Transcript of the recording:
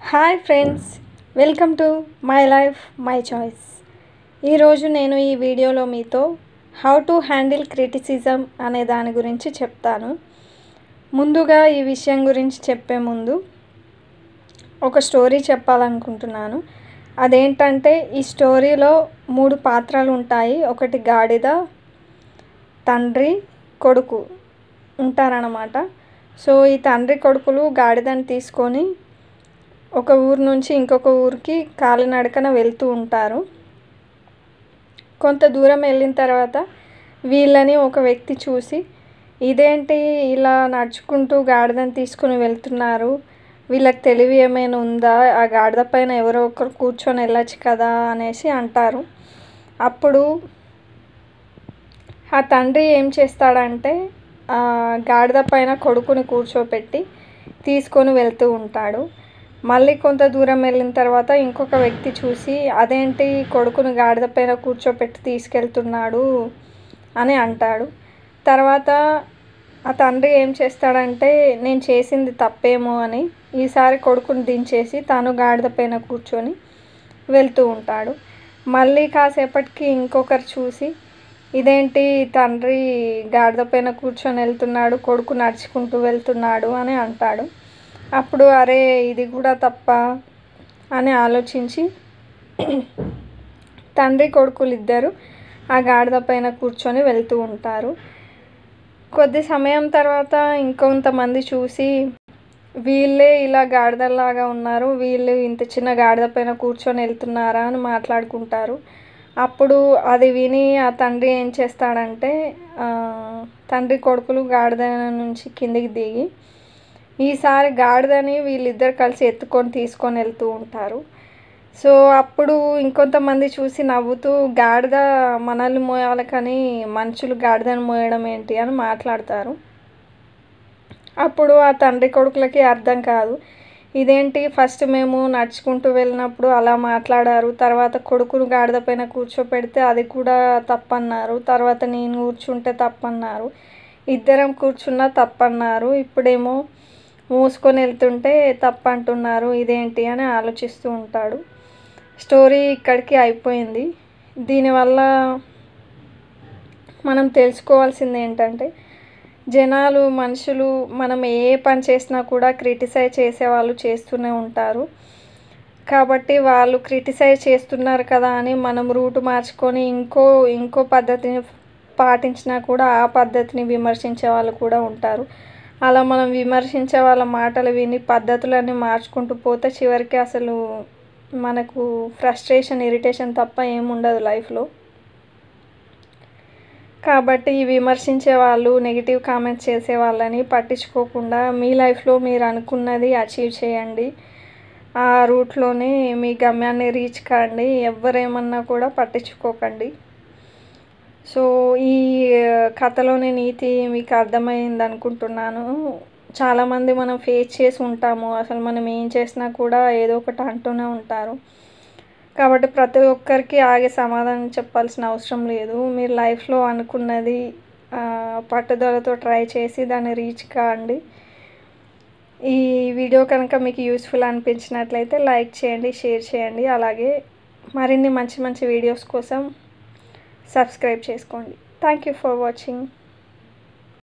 hi friends welcome to my life my choice ఈరోజు నేను ఈ వీడియోలో మీతో హౌ టు హ్యాండిల్ క్రిటిసిజం అనే దాని గురించి చెప్తాను ముందుగా ఈ విషయం గురించి చెప్పే ముందు ఒక స్టోరీ చెప్పాలనుకుంటున్నాను అదేంటంటే ఈ స్టోరీలో మూడు పాత్రలు ఉంటాయి ఒకటి గాడిద తండ్రి కొడుకు ఉంటారన్నమాట సో ఈ తండ్రి కొడుకులు గాడిదని తీసుకొని ఒక ఊరు నుంచి ఇంకొక ఊరికి కాలినడకన వెళ్తూ ఉంటారు కొంత దూరం వెళ్ళిన తర్వాత వీళ్ళని ఒక వ్యక్తి చూసి ఇదేంటి ఇలా నడుచుకుంటూ గాడిదని తీసుకుని వెళ్తున్నారు వీళ్ళకి తెలివి ఏమైనా ఉందా ఆ గాడిద పైన ఎవరో ఒకరు కూర్చొని వెళ్ళచ్చు కదా అనేసి అంటారు అప్పుడు ఆ తండ్రి ఏం చేస్తాడంటే ఆ గాడిద పైన కొడుకుని కూర్చోపెట్టి తీసుకొని వెళ్తూ ఉంటాడు మళ్ళీ కొంత దూరం వెళ్ళిన తర్వాత ఇంకొక వ్యక్తి చూసి అదేంటి కొడుకుని గాడిద పైన కూర్చోపెట్టి తీసుకెళ్తున్నాడు అని అంటాడు తర్వాత ఆ తండ్రి ఏం చేస్తాడంటే నేను చేసింది తప్పేమో అని ఈసారి కొడుకుని దించేసి తాను గాడిద పైన కూర్చొని వెళ్తూ ఉంటాడు మళ్ళీ కాసేపటికి ఇంకొకరు చూసి ఇదేంటి తండ్రి గాడిద పైన కూర్చొని వెళ్తున్నాడు కొడుకు నడుచుకుంటూ వెళ్తున్నాడు అని అంటాడు అప్పుడు అరే ఇది కూడా తప్ప అని ఆలోచించి తండ్రి కొడుకులు ఇద్దరు ఆ గాడిద పైన కూర్చొని వెళ్తూ ఉంటారు కొద్ది సమయం తర్వాత ఇంకొంతమంది చూసి వీళ్ళే ఇలా గాడిదలాగా ఉన్నారు వీళ్ళు ఇంత చిన్న గాడిద పైన కూర్చొని వెళ్తున్నారా అని మాట్లాడుకుంటారు అప్పుడు అది విని ఆ తండ్రి ఏం చేస్తాడంటే తండ్రి కొడుకులు గాడిద నుంచి కిందికి దిగి ఈసారి గాడిదని వీళ్ళిద్దరు కలిసి ఎత్తుకొని తీసుకొని వెళ్తూ ఉంటారు సో అప్పుడు ఇంకొంతమంది చూసి నవ్వుతూ గాడిద మనల్ని మోయాలి కానీ మనుషులు గాడిదని మోయడం ఏంటి అని మాట్లాడతారు అప్పుడు ఆ తండ్రి కొడుకులకి అర్థం కాదు ఇదేంటి ఫస్ట్ మేము నడుచుకుంటూ వెళ్ళినప్పుడు అలా మాట్లాడారు తర్వాత కొడుకును గాడిద పైన కూర్చోపెడితే అది కూడా తప్పన్నారు తర్వాత నేను కూర్చుంటే తప్పన్నారు ఇద్దరం కూర్చున్నా తప్పన్నారు ఇప్పుడేమో మూసుకొని వెళ్తుంటే తప్పు అంటున్నారు ఇదేంటి అని ఆలోచిస్తూ ఉంటాడు స్టోరీ ఇక్కడికి అయిపోయింది దీనివల్ల మనం తెలుసుకోవాల్సింది ఏంటంటే జనాలు మనుషులు మనం ఏ పని చేసినా కూడా క్రిటిసైజ్ చేసే వాళ్ళు చేస్తూనే ఉంటారు కాబట్టి వాళ్ళు క్రిటిసైజ్ చేస్తున్నారు కదా అని మనం రూట్ మార్చుకొని ఇంకో ఇంకో పద్ధతిని పాటించినా కూడా ఆ పద్ధతిని విమర్శించే వాళ్ళు కూడా ఉంటారు అలా మనం విమర్శించే వాళ్ళ మాటలు విని పద్ధతులన్నీ మార్చుకుంటూ పోతే చివరికి అసలు మనకు ఫ్రస్ట్రేషన్ ఇరిటేషన్ తప్ప ఏముండదు లైఫ్లో కాబట్టి ఈ విమర్శించే వాళ్ళు నెగిటివ్ కామెంట్స్ చేసే వాళ్ళని పట్టించుకోకుండా మీ లైఫ్లో మీరు అనుకున్నది అచీవ్ చేయండి ఆ రూట్లోనే మీ గమ్యాన్ని రీచ్ కాండి ఎవరేమన్నా కూడా పట్టించుకోకండి సో ఈ కథలోని నీతి మీకు అర్థమైంది అనుకుంటున్నాను చాలామంది మనం ఫేస్ చేసి ఉంటాము అసలు మనం ఏం చేసినా కూడా ఏదో ఒకటి అంటూనే ఉంటారు కాబట్టి ప్రతి ఒక్కరికి ఆగే సమాధానం చెప్పాల్సిన అవసరం లేదు మీరు లైఫ్లో అనుకున్నది పట్టుదలతో ట్రై చేసి దాన్ని రీచ్ కాండి ఈ వీడియో కనుక మీకు యూస్ఫుల్ అనిపించినట్లయితే లైక్ చేయండి షేర్ చేయండి అలాగే మరిన్ని మంచి మంచి వీడియోస్ కోసం సబ్స్క్రైబ్ చేసుకోండి థ్యాంక్ యూ ఫర్ వాచింగ్